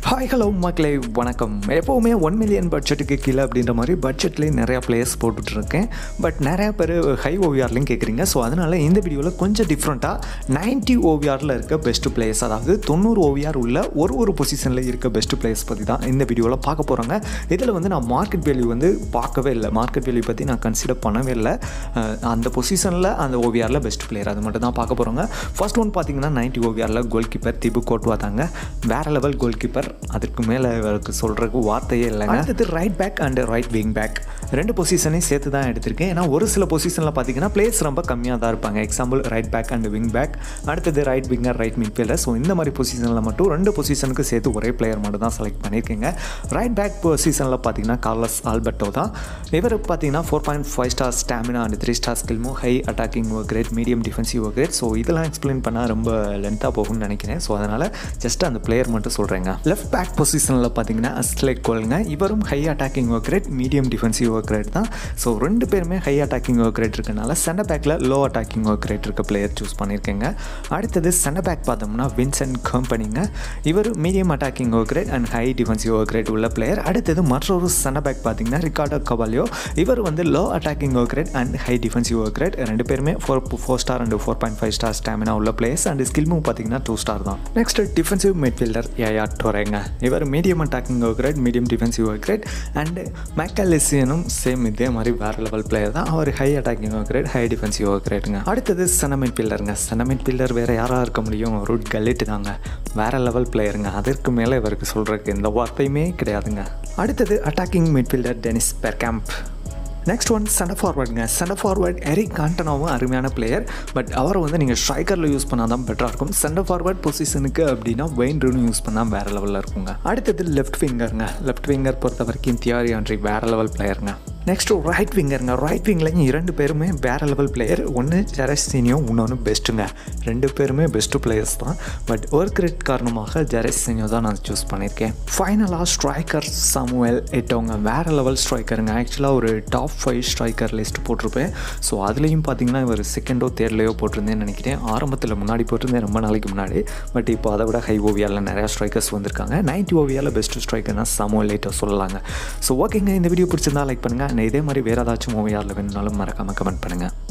hi hello மக்களே வணக்கம் எப்போவுமே ஒன் மில்லியன் பட்ஜெட்டுக்கு கீழே அப்படின்ற மாதிரி பட்ஜெட்லேயே நிறையா பிளேயர்ஸ் போட்டுட்ருக்கேன் பட் நிறையா பேர் ஹை ஓவிஆர்லையும் கேட்குறீங்க ஸோ அதனால் இந்த வீடியோவில் கொஞ்சம் டிஃப்ரெண்ட்டாக நைன்ட்டி ஓவிஆரில் இருக்க பெஸ்ட் பிளேயர்ஸ் அதாவது தொண்ணூறு ஓவிஆர் உள்ள ஒரு ஒரு பொசிஷனில் இருக்க பெஸ்ட் பிளேயர்ஸ் பற்றி தான் இந்த வீடியோவில் பார்க்க போகிறாங்க இதில் வந்து நான் மார்க்கெட் வேல்யூ வந்து பார்க்கவே இல்லை மார்க்கெட் வேல்யூ பற்றி நான் கன்சிடர் பண்ணவே இல்லை அஹ் அந்த பொசிஷனில் அந்த ஓவிஆரில் பெஸ்ட் பிளேயர் அது மட்டும் தான் பார்க்க போகிறோங்க ஃபர்ஸ்ட் ஒன் பார்த்தீங்கன்னா நைன்ட்டி ஓவிஆரில் கோல் கீப்பர் திபு கோட்வா தாங்க வேறு லெவல் கோல் கீப்பர் அதுக்கு மேலே இவருக்கு சொல்கிறதுக்கு வார்த்தையே இல்லைங்க அடுத்தது right back and right wing back ரெண்டு பொசிஷனையும் சேர்த்து தான் எடுத்திருக்கேன் ஏன்னா ஒரு சில பொசிஷனில் பார்த்தீங்கன்னா பிளேஸ் ரொம்ப கம்மியாக தான் இருப்பாங்க example right back and wing back அடுத்தது right winger right midfielder so இந்த மாதிரி பொசிஷனில் மட்டும் ரெண்டு பொசிஷனுக்கு சேர்த்து ஒரே பிளேயர் மட்டும் தான் செலக்ட் பண்ணியிருக்கேங்க ரைட் பேக் பொசிஷனில் பார்த்தீங்கன்னா கார்லஸ் ஆல்பர்ட்டோ தான் இவர் பார்த்தீங்கன்னா four point five star stamina and three star ஸ்கில்மோ high attacking work rate medium defensive work rate so இதெல்லாம் எக்ஸ்பிளைன் பண்ணால் ரொம்ப லென்த்தாக போகும்னு நினைக்கிறேன் ஸோ அதனால் ஜஸ்ட் அந்த பிளேயர் மட்டும் சொல்கிறேங்க லெஃப்ட் பேக் பொசிஷனில் பார்த்தீங்கன்னா அஸ்லேக் கோலுங்க இவரும் high attacking work rate medium defensive work rate தான் ஸோ ரெண்டு பேருமே ஹை அட்டாக்கிங் ஒர்க் ரேட் இருக்கனால சென்டர் பேக்கில் லோ அட்டாக்கிங் ஒர்க் ரேட் இருக்க பிளேயர் சூஸ் பண்ணியிருக்கேங்க அடுத்தது சென்டர் பேக் பார்த்தோம்னா வின்சென்ட் கம்பெனிங்க இவர் medium attacking work rate and high defensive work rate உள்ள பிளேயர் அடுத்தது மற்றொரு சென்டர் பேக் பார்த்தீங்கன்னா ரிகார்டோ கபாலியோ இவர் வந்து low attacking work rate and high defensive work rate ரெண்டு பேருமே four four star and four point five star stamina உள்ள players and ஸ்கில்மும் பார்த்தீங்கன்னா டூ ஸ்டார் தான் நெக்ஸ்ட் டிஃபென்சிவ் மிட்ஃபீல்டர் ஏயா டோரேங்க இவர் medium attacking work rate medium defensive work rate and மேக்கலிசியனும் same இதே மாதிரி வேறு லெவல் பிளேயர் தான் அவர் high attacking work rate high defensive work ரேட்டுங்க அடுத்தது சன மிட்ஃபீல்டருங்க சன மிட்ஃபீல்டர் வேறு யாராக இருக்க முடியும் ரூட் கல்லிட்டு தாங்க வேறு லெவல் பிளேயருங்க அதற்கு மேலே இவருக்கு சொல்கிறதுக்கு எந்த வார்த்தையுமே கிடையாதுங்க அடுத்தது attacking midfielder Dennis Bergkamp next one centre ஃபார்வர்டுங்க சென்டர் ஃபார்வர்ட் எரிக் காண்டனாவும் அருமையான பிளேயர் பட் அவரை வந்து நீங்கள் ஸ்ட்ரைக்கரில் யூஸ் பண்ணால் தான் பெட்டராக இருக்கும் சென்டர் ஃபார்வர்ட் பொசிஷனுக்கு அப்படின்னா வெயின் ரூன் யூஸ் பண்ணால் வேறு லெவலில் இருக்குங்க அடுத்தது லெஃப்ட் விங்கருங்க லெஃப்ட் விங்கர் பொறுத்த வரைக்கும் தியாரி ஆண்ட்ரி வேறு லெவல் பிளேயருங்க நெக்ஸ்ட் ரைட் விங்கருங்க ரைட் விங்லையும் இரண்டு பேருமே வேறு லெவல் பிளேயர் ஒன்று ஜெரஸ்தீனியோ இன்னொன்று பெஸ்ட்டுங்க ரெண்டு பேருமே பெஸ்ட்டு பிளேயர்ஸ் தான் பட் ஒர்க் ரேட் காரணமாக ஜெரஸ்தீனியோ தான் நான் சூஸ் பண்ணியிருக்கேன் ஃபைனலாக ஸ்ட்ரைக்கர் சமுவேல் எட்டவங்க வேறு லெவல் ஸ்ட்ரைக்கருங்க ஆக்சுவலாக ஒரு டாப் ஃபைவ் ஸ்ட்ரைக்கர் லிஸ்ட் போட்டிருப்பேன் ஸோ அதுலேயும் பார்த்தீங்கன்னா இவர் செகண்டோ தேர்ட்லையோ போட்டிருந்தேன்னு நினைக்கிறேன் ஆரம்பத்தில் முன்னாடி போட்டிருந்தேன் ரொம்ப நாளைக்கு முன்னாடி பட் இப்போ அதை விட ஹை ஓவியாவில் நிறையா ஸ்ட்ரைக்கர்ஸ் வந்திருக்காங்க நைன்டி ஓவியாவில் பெஸ்ட் ஸ்ட்ரைக்கர்னா சமுவேல் எட்டோ சொல்லலாங்க ஸோ ஓகேங்க இந்த வீடியோ பிடிச்சிருந்தா லைக் பண்ணுங்கள் இதே மாதிரி வேறு ஏதாச்சும் ஓவியாரில் வேணுனாலும் மறக்காமல் கமெண்ட் பண்ணுங்கள்